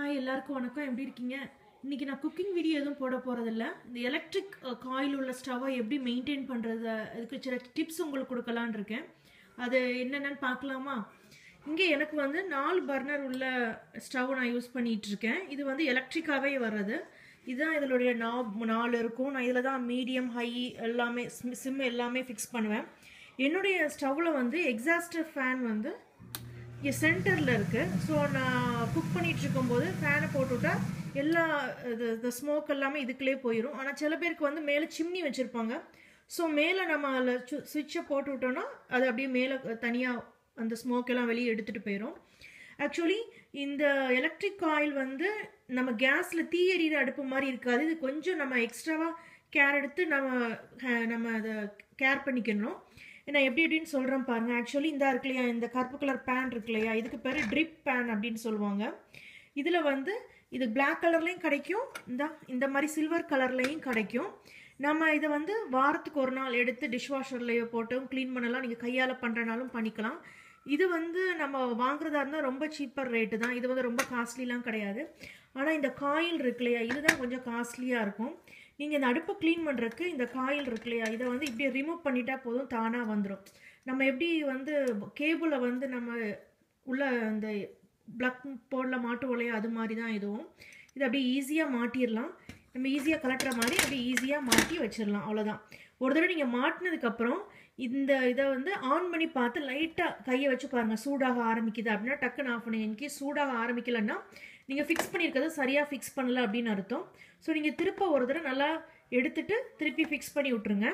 hi எல்லாருக்கும் வணக்கம் எப்படி இருக்கீங்க இன்னைக்கு நான் குக்கிங் வீடியோ எதுவும் போட போகிறதில்ல இந்த எலக்ட்ரிக் காயில் உள்ள ஸ்டவ்வை எப்படி மெயின்டைன் பண்ணுறது அதுக்கு சில டிப்ஸ் உங்களுக்கு கொடுக்கலான்னு இருக்கேன் அது என்னென்னு பார்க்கலாமா இங்கே எனக்கு வந்து நாலு பர்னர் உள்ள ஸ்டவ் நான் யூஸ் பண்ணிட்டு இருக்கேன் இது வந்து எலக்ட்ரிக்காகவே வர்றது இதுதான் இதனுடைய நாப் நாலு இருக்கும் நான் இதில் தான் மீடியம் ஹை எல்லாமே சிம் எல்லாமே ஃபிக்ஸ் பண்ணுவேன் என்னுடைய ஸ்டவ்வில் வந்து எக்ஸாஸ்டர் ஃபேன் வந்து இங்கே சென்டரில் இருக்குது ஸோ நான் குக் பண்ணிட்டு இருக்கும்போது ஃபேனை போட்டுவிட்டா எல்லா இது இந்த ஸ்மோக் எல்லாமே இதுக்குள்ளே போயிடும் ஆனால் சில பேருக்கு வந்து மேலே சிம்னி வச்சுருப்பாங்க ஸோ மேலே நம்ம அதில் சுவிட்சை போட்டு விட்டோன்னா அது அப்படியே மேலே தனியாக அந்த ஸ்மோக் எல்லாம் வெளியே எடுத்துகிட்டு போயிடும் ஆக்சுவலி இந்த எலக்ட்ரிக் ஆயில் வந்து நம்ம கேஸில் தீ எறிகிற அடுப்பு மாதிரி இருக்காது இது கொஞ்சம் நம்ம எக்ஸ்ட்ராவாக கேர் எடுத்து நம்ம நம்ம அதை கேர் பண்ணிக்கணும் நான் எப்படி எப்படின்னு சொல்கிறேன் பாருங்கள் ஆக்சுவலி இந்த இருக்கு இல்லையா இந்த கருப்பு கலர் பேன் இருக்கு இல்லையா இதுக்கு பேர் ட்ரிப் பேன் அப்படின்னு சொல்லுவாங்க இதில் வந்து இது பிளாக் கலர்லேயும் கிடைக்கும் இந்த இந்த மாதிரி சில்வர் கலர்லேயும் கிடைக்கும் நம்ம இதை வந்து வாரத்துக்கு ஒரு நாள் எடுத்து டிஷ்வாஷர்லேயோ போட்டும் க்ளீன் பண்ணலாம் நீங்கள் கையால் பண்ணுறனாலும் பண்ணிக்கலாம் இது வந்து நம்ம வாங்குறதா இருந்தால் ரொம்ப சீப்பர் ரேட்டு தான் இது வந்து ரொம்ப காஸ்ட்லிலாம் கிடையாது ஆனால் இந்த காயில் இருக்கு இல்லையா இதுதான் கொஞ்சம் காஸ்ட்லியாக இருக்கும் நீங்கள் இந்த அடுப்பை க்ளீன் பண்ணுறதுக்கு இந்த காயில் இருக்கு இல்லையா இதை வந்து இப்படி ரிமூவ் பண்ணிட்டா போதும் தானாக வந்துடும் நம்ம எப்படி வந்து கேபிளை வந்து நம்ம உள்ள அந்த ப்ளக் போர்டில் மாட்டு இல்லையா அது மாதிரி தான் இதுவும் இது அப்படியே ஈஸியாக மாட்டிடலாம் நம்ம ஈஸியாக கலட்டுற மாதிரி அப்படியே ஈஸியாக மாட்டி வச்சிடலாம் அவ்வளோதான் ஒரு தடவை நீங்கள் மாட்டினதுக்கப்புறம் இந்த இதை வந்து ஆன் பண்ணி பார்த்து லைட்டாக கையை வச்சு பாருங்கள் சூடாக ஆரம்பிக்குது அப்படின்னா டக்குன்னு ஆஃப் பண்ணுங்க இன்கேஸ் சூடாக ஆரம்பிக்கலைன்னா நீங்கள் ஃபிக்ஸ் பண்ணியிருக்கிறது சரியாக ஃபிக்ஸ் பண்ணல அப்படின்னு அர்த்தம் ஸோ நீங்கள் திருப்ப ஒரு தடவை நல்லா எடுத்துட்டு திருப்பி ஃபிக்ஸ் பண்ணி விட்ருங்க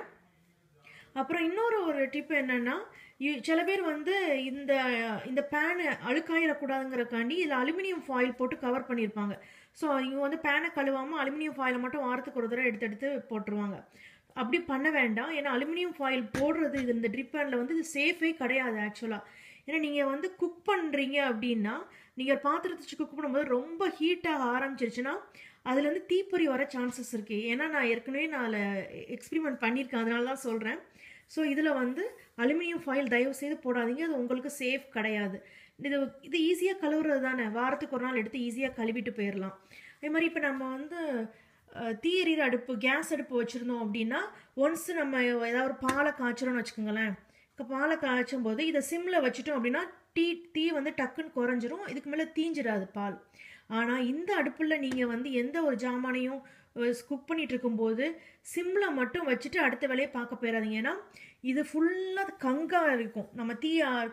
அப்புறம் இன்னொரு ஒரு டிப் என்னென்னா சில பேர் வந்து இந்த இந்த பேனை அழுக்காயிடக்கூடாதுங்கிறக்காண்டி இதில் அலுமினியம் ஃபாயில் போட்டு கவர் பண்ணியிருப்பாங்க ஸோ இவங்க வந்து பேனை கழுவாமல் அலுமினியம் ஃபாயிலை மட்டும் வாரத்துக்கு ஒரு தடவை எடுத்து எடுத்து போட்டுருவாங்க அப்படி பண்ண வேண்டாம் ஏன்னா அலுமினியம் ஃபாயில் போடுறது இது இந்த ட்ரிப் பேனில் வந்து இது சேஃபே கிடையாது ஆக்சுவலாக ஏன்னா நீங்கள் வந்து குக் பண்ணுறீங்க அப்படின்னா நீங்கள் பாத்திரத்தை வச்சு குக் பண்ணும்போது ரொம்ப ஹீட்டாக ஆரம்பிச்சிருச்சுன்னா அதுலேருந்து தீப்பொறி வர சான்சஸ் இருக்குது ஏன்னா நான் ஏற்கனவே நான் அதில் எக்ஸ்பிரிமெண்ட் பண்ணியிருக்கேன் அதனால தான் சொல்கிறேன் ஸோ இதில் வந்து அலுமினியம் ஃபாயில் தயவு செய்து போடாதீங்க அது உங்களுக்கு சேஃப் கிடையாது இது இது ஈஸியாக கழுவுறது தானே வாரத்துக்கு ஒரு நாள் எடுத்து ஈஸியாக கழுவிட்டு போயிடலாம் அதே மாதிரி இப்போ நம்ம வந்து தீ எறிகிற அடுப்பு கேஸ் அடுப்பு வச்சுருந்தோம் அப்படின்னா ஒன்ஸ் நம்ம ஏதாவது ஒரு பாலை காய்ச்சிரோன்னு வச்சுக்கோங்களேன் இப்போ பாலை காய்ச்சும் போது இதை சிம்மில் வச்சுட்டோம் அப்படின்னா டீ தீ வந்து டக்குன்னு குறைஞ்சிரும் இதுக்கு மேலே தீஞ்சிடாது பால் ஆனால் இந்த அடுப்பில் நீங்கள் வந்து எந்த ஒரு ஜாமானையும் குக் பண்ணிட்டு இருக்கும்போது சிம்மில் மட்டும் வச்சுட்டு அடுத்த வேலையை பார்க்க போயிடாதீங்க ஏன்னா இது ஃபுல்லாக கங்காக இருக்கும் நம்ம தீ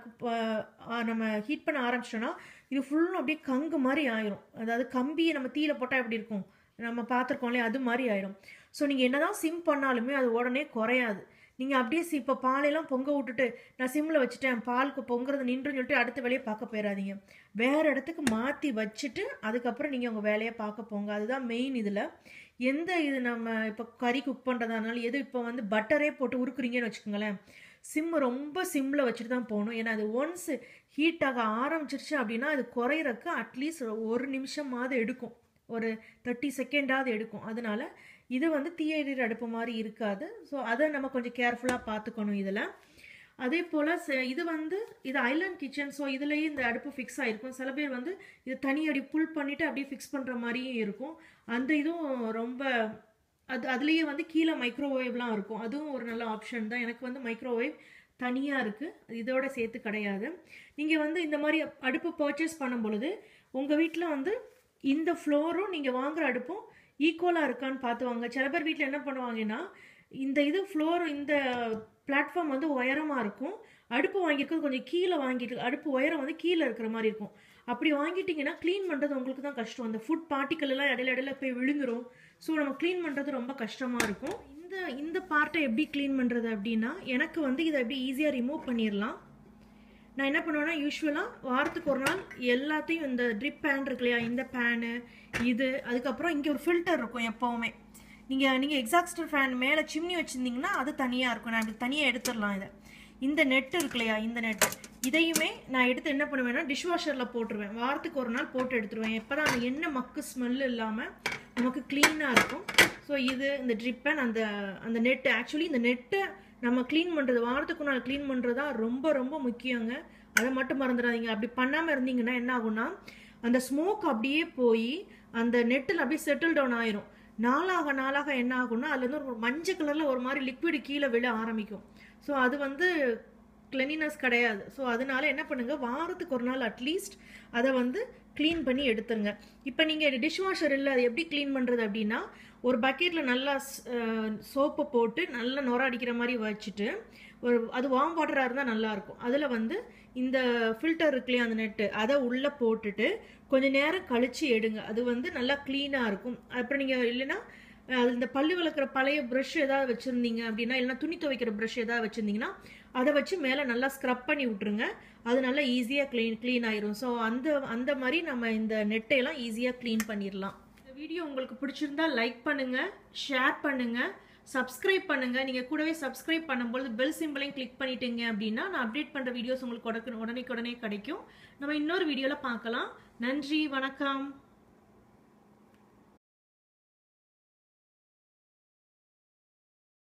நம்ம ஹீட் பண்ண ஆரம்பிச்சிட்டோன்னா இது ஃபுல்லும் அப்படியே கங்கு மாதிரி ஆயிரும் அதாவது கம்பியை நம்ம தீயில் போட்டால் எப்படி இருக்கும் நம்ம பார்த்துருக்கோம் இல்லையா அது மாதிரி ஆயிரும் ஸோ நீங்கள் என்னதான் சிம் பண்ணாலுமே அது உடனே குறையாது நீங்கள் அப்படியே இப்போ பாலையெல்லாம் பொங்க விட்டுட்டு நான் சிம்மில் வச்சுட்டேன் பாலுக்கு பொங்குறது நின்றுன்னு சொல்லிட்டு அடுத்த வேலையை பார்க்க போயிடாதீங்க வேறு இடத்துக்கு மாற்றி வச்சுட்டு அதுக்கப்புறம் நீங்கள் உங்கள் வேலையை பார்க்க போங்க அதுதான் மெயின் இதில் எந்த இது நம்ம இப்போ கறி குக் பண்ணுறதானால எது இப்போ வந்து பட்டரே போட்டு உருக்குறீங்கன்னு வச்சுக்கோங்களேன் சிம் ரொம்ப சிம்மில் வச்சுட்டு தான் போகணும் ஏன்னா அது ஒன்ஸ் ஹீட் ஆக ஆரம்பிச்சிருச்சு அப்படின்னா அது குறையிறக்கு அட்லீஸ்ட் ஒரு நிமிஷமாவது எடுக்கும் ஒரு தேர்ட்டி செகண்டாவது எடுக்கும் அதனால இது வந்து தீயெறிகிற அடுப்பு மாதிரி இருக்காது ஸோ அதை நம்ம கொஞ்சம் கேர்ஃபுல்லாக பார்த்துக்கணும் இதில் அதே போல் இது வந்து இது ஐலாண்ட் கிச்சன் ஸோ இதுலேயே இந்த அடுப்பு ஃபிக்ஸ் ஆகிருக்கும் சில பேர் வந்து இது தனி அடி புல் பண்ணிவிட்டு அப்படியே ஃபிக்ஸ் பண்ணுற மாதிரியும் இருக்கும் அந்த இதுவும் ரொம்ப அது அதுலேயே வந்து கீழே மைக்ரோவேவ்லாம் இருக்கும் அதுவும் ஒரு நல்ல ஆப்ஷன் தான் எனக்கு வந்து மைக்ரோவேவ் தனியாக இருக்குது இதோட சேர்த்து கிடையாது நீங்கள் வந்து இந்த மாதிரி அடுப்பு பர்ச்சேஸ் பண்ணும் பொழுது உங்கள் வீட்டில் வந்து இந்த ஃப்ளோரும் நீங்கள் வாங்குகிற அடுப்பும் ஈக்குவலாக இருக்கான்னு பார்த்து வாங்க சில பேர் வீட்டில் என்ன பண்ணுவாங்கன்னா இந்த இது ஃப்ளோர் இந்த பிளாட்ஃபார்ம் வந்து உயரமாக இருக்கும் அடுப்பு வாங்கியிருக்கிறது கொஞ்சம் கீழே வாங்கிட்டு அடுப்பு உயரம் வந்து கீழே இருக்கிற மாதிரி இருக்கும் அப்படி வாங்கிட்டீங்கன்னா க்ளீன் பண்ணுறது உங்களுக்கு தான் கஷ்டம் அந்த ஃபுட் பார்ட்டிக்கல் எல்லாம் இடையில இடையில போய் விழுந்துரும் ஸோ நம்ம க்ளீன் பண்ணுறது ரொம்ப கஷ்டமாக இருக்கும் இந்த இந்த பார்ட்டை எப்படி க்ளீன் பண்ணுறது அப்படின்னா எனக்கு வந்து இதை எப்படி ஈஸியாக ரிமூவ் பண்ணிடலாம் நான் என்ன பண்ணுவேன்னா யூஸ்வலாக வாரத்துக்கு ஒரு நாள் எல்லாத்தையும் இந்த ட்ரிப் பேன் இருக்கு இல்லையா இந்த பேனு இது அதுக்கப்புறம் இங்கே ஒரு ஃபில்டர் இருக்கும் எப்போவுமே நீங்கள் நீங்கள் எக்ஸாக்ஸ்டர் ஃபேன் மேலே சிம்னி வச்சுருந்தீங்கன்னா அது தனியாக இருக்கும் நான் இப்படி தனியாக எடுத்துடலாம் இதை இந்த நெட் இருக்கு இல்லையா இந்த நெட்டு இதையுமே நான் எடுத்து என்ன பண்ணுவேன்னா டிஷ்வாஷரில் போட்டுருவேன் வாரத்துக்கு ஒரு நாள் போட்டு எடுத்துருவேன் எப்போ தான் அந்த எண்ணெய் மக்கு ஸ்மெல் இல்லாமல் நமக்கு க்ளீனாக இருக்கும் ஸோ இது இந்த ட்ரிப் பேன் அந்த அந்த நெட்டு ஆக்சுவலி இந்த நெட்டை நம்ம க்ளீன் பண்ணுறது வாரத்துக்கு நாள் க்ளீன் பண்ணுறது தான் ரொம்ப ரொம்ப முக்கியங்க அதை மட்டும் மறந்துடாதீங்க அப்படி பண்ணாமல் இருந்தீங்கன்னா என்ன ஆகும்னா அந்த ஸ்மோக் அப்படியே போய் அந்த நெட்டில் அப்படியே செட்டில் டவுன் ஆயிரும் நாளாக நாளாக என்ன ஆகும்னா அதுலேருந்து ஒரு மஞ்சள் கலரில் ஒரு மாதிரி லிக்விட் கீழே விழ ஆரம்பிக்கும் ஸோ அது வந்து கிளெனினஸ் கிடையாது ஸோ அதனால என்ன பண்ணுங்க வாரத்துக்கு ஒரு நாள் அட்லீஸ்ட் அதை வந்து க்ளீன் பண்ணி எடுத்துருங்க இப்போ நீங்கள் டிஷ் வாஷர் இல்லை அதை எப்படி க்ளீன் பண்ணுறது அப்படின்னா ஒரு பக்கெட்டில் நல்லா சோப்பை போட்டு நல்லா நுர அடிக்கிற மாதிரி வச்சுட்டு ஒரு அது வார்ம் வாட்டராக இருந்தால் நல்லாயிருக்கும் அதில் வந்து இந்த ஃபில்டர் இருக்குல்லையா அந்த நெட்டு அதை உள்ளே போட்டுட்டு கொஞ்ச நேரம் கழித்து எடுங்க அது வந்து நல்லா க்ளீனாக இருக்கும் அப்புறம் நீங்கள் இல்லைன்னா அஹ், இந்த பல்லு விளக்குற பழைய ப்ரஷ் ஏதாவது வச்சுருந்தீங்க அப்படின்னா இல்லைன்னா துணி துவைக்கிற ப்ரஷ் ஏதாவது வச்சுருந்தீங்கன்னா அதை வச்சு மேலே நல்லா ஸ்க்ரப் பண்ணி விட்ருங்க அது நல்லா ஈஸியாக க்ளீன் க்ளீன் ஆயிரும் ஸோ அந்த அந்த மாதிரி நம்ம இந்த நெட்டையெல்லாம் ஈஸியாக க்ளீன் பண்ணிடலாம் இந்த வீடியோ உங்களுக்கு பிடிச்சிருந்தா லைக் பண்ணுங்க ஷேர் பண்ணுங்க சப்ஸ்கிரைப் பண்ணுங்க நீங்க கூடவே சப்ஸ்கிரைப் பண்ணும்போது பெல் சிம்பிளையும் கிளிக் பண்ணிட்டீங்க அப்படின்னா நான் அப்டேட் பண்ற வீடியோஸ் உங்களுக்கு உடனே உடனே கிடைக்கும் நம்ம இன்னொரு வீடியோல பார்க்கலாம் நன்றி வணக்கம்